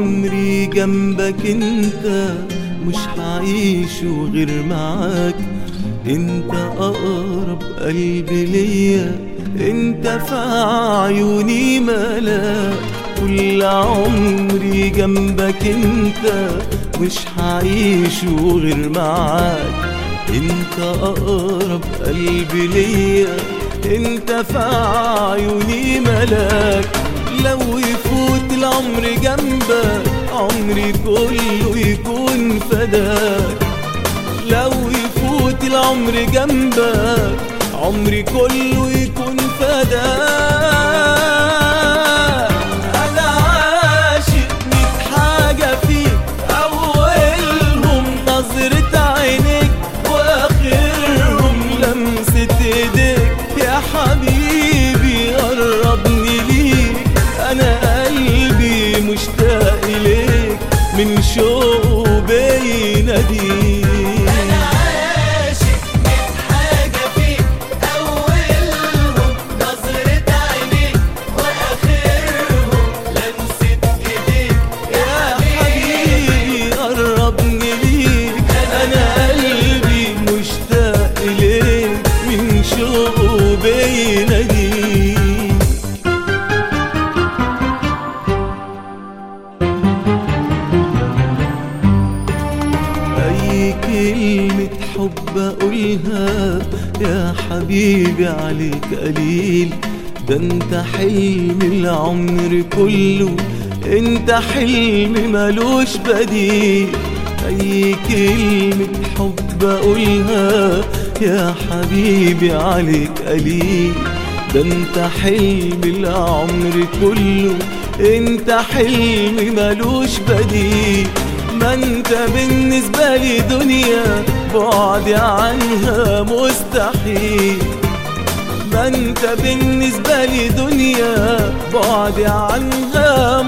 عمري جنبك انت مش هعيش غير معاك انت اقرب قلبي ليا انت في عيوني ملاك كل عمري جنبك انت مش هعيش غير معاك انت اقرب قلبي ليا انت في عيوني ملاك لو يفوت العمر جنبك عمري كله يكون فداك لو يفوت العمر جنبك عمري كله يكون فداك انا عاشق ميت حاجة فيك اولهم نظرة عينيك واخرهم لمسة ايديك يا حبيبي قربني ليك انا قلبي مشتاق ليك من شوق بيناديك أنا عاشق من حاجة فيك أولهم نظرة عينيك وآخرهم لمسة إيديك يا حبيبي قربني ليك انا قلبي مشتاق ليك من شوقه بيناديك اي كلمة حب اقولها يا حبيبي عليك قليل ده انت حلم العمر كله انت حلم ملوش بديل اي كلمة حب اقولها يا حبيبي عليك قليل ده انت حلم العمر كله انت حلم ملوش بديل ما انت بالنسبة لي دنيا بعدي عنها مستحيل ما انت بالنسبة لي دنيا بعدي عنها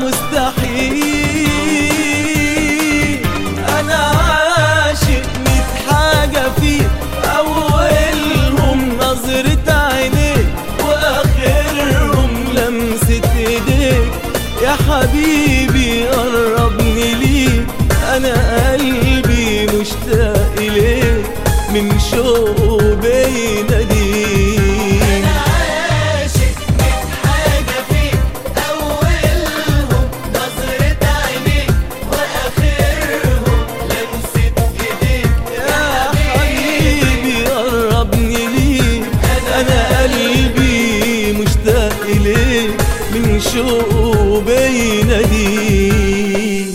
مستحيل انا عاشق ميت حاجة فيك اولهم نظرة عينيك واخرهم لمسة ايديك يا حبيبي قربني ليك انا قلبي مشتاق ليك من شوق بيناديك أنا عاشق من حاجة فيك أولهم نظرة عينيك وآخرهم لمسة إيديك يا حبيبي قربني ليك انا قلبي مشتاق ليك من شوق بيناديك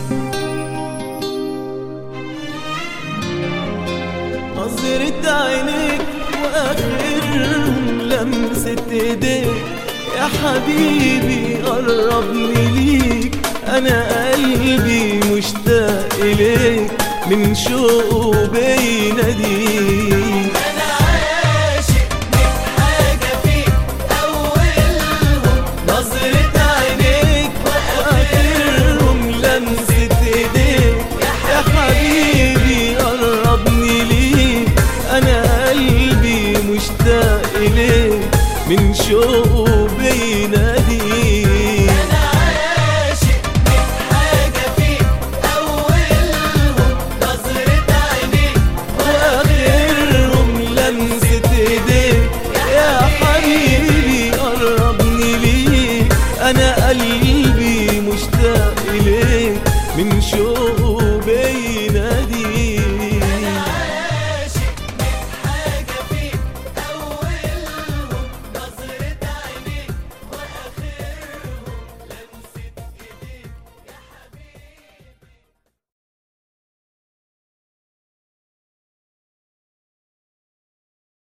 نظرة عينيك واخرهم لمسة ايديك يا حبيبي قربني ليك انا قلبي مشتاق ليك من شوق بيناديك